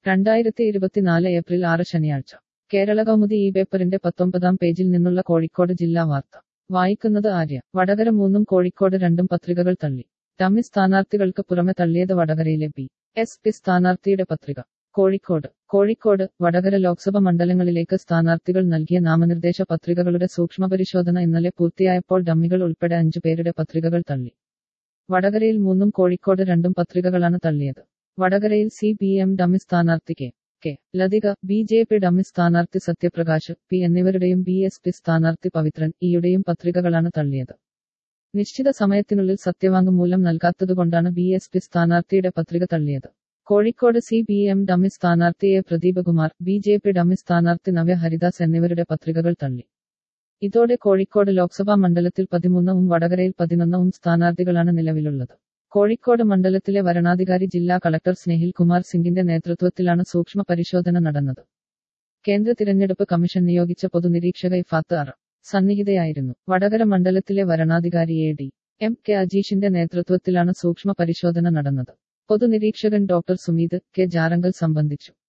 രണ്ടായിരത്തി ഇരുപത്തിനാല് ഏപ്രിൽ ആറ് ശനിയാഴ്ച കേരള കൗമുദി ഈ പേപ്പറിന്റെ പത്തൊമ്പതാം പേജിൽ നിന്നുള്ള കോഴിക്കോട് ജില്ലാ വാർത്ത വായിക്കുന്നത് ആര്യ വടകര മൂന്നും കോഴിക്കോട് രണ്ടും പത്രികകൾ തള്ളി ഡമ്മി സ്ഥാനാർത്ഥികൾക്ക് പുറമെ തള്ളിയത് വടകരയിലെ ബി എസ് പി സ്ഥാനാർത്ഥിയുടെ പത്രിക കോഴിക്കോട് കോഴിക്കോട് വടകര ലോക്സഭ മണ്ഡലങ്ങളിലേക്ക് സ്ഥാനാർത്ഥികൾ നൽകിയ നാമനിർദ്ദേശ പത്രികകളുടെ സൂക്ഷ്മപരിശോധന ഇന്നലെ പൂർത്തിയായപ്പോൾ ഡമ്മികൾ ഉൾപ്പെടെ അഞ്ചു പേരുടെ പത്രികകൾ തള്ളി വടകരയിൽ മൂന്നും കോഴിക്കോട് രണ്ടും പത്രികകളാണ് തള്ളിയത് വടകരയിൽ സി പി എം ഡമ്മി സ്ഥാനാർത്ഥി K K Lathika B J P dummy സ്ഥാനാർത്ഥി സത്യപ്രകാശ് പി എന്നിവരുടെയും ബി എസ് പി സ്ഥാനാർത്ഥി പവിത്രൻ ഇയുടെയും പത്രികകളാണ് തള്ളിയത് നിശ്ചിത സമയത്തിനുള്ളിൽ സത്യവാങ്മൂലം നൽകാത്തതുകൊണ്ടാണ് ബി എസ് പി സ്ഥാനാർത്ഥിയുടെ പത്രിക തള്ളിയത് Kozhikode C P M dummy സ്ഥാനാർത്ഥി A Pradeepkumar B J P dummy സ്ഥാനാർത്ഥി നവ്യ ഹരിദാസ് എന്നിവരുടെ പത്രികകൾ തള്ളി ഇതോടെ കോഴിക്കോട് ലോക്സഭാ മണ്ഡലത്തിൽ പതിമൂന്നവും വടകരയിൽ പതിനൊന്നവും സ്ഥാനാർത്ഥികളാണ് നിലവിലുള്ളത് കോഴിക്കോട് മണ്ഡലത്തിലെ വരണാധികാരി ജില്ലാ കളക്ടർ സ്നേഹിൽ കുമാർ സിംഗിന്റെ നേതൃത്വത്തിലാണ് സൂക്ഷ്മ പരിശോധന നടന്നത് കേന്ദ്ര തിരഞ്ഞെടുപ്പ് കമ്മീഷൻ നിയോഗിച്ച പൊതുനിരീക്ഷക ഇഫാത്ത് അറ സന്നിഹിതയായിരുന്നു വടകര മണ്ഡലത്തിലെ വരണാധികാരി എ ഡി എം കെ അജീഷിന്റെ നേതൃത്വത്തിലാണ് സൂക്ഷ്മ പരിശോധന നടന്നത് പൊതുനിരീക്ഷകൻ ഡോക്ടർ സുമീത് കെ ജാറങ്കൽ സംബന്ധിച്ചു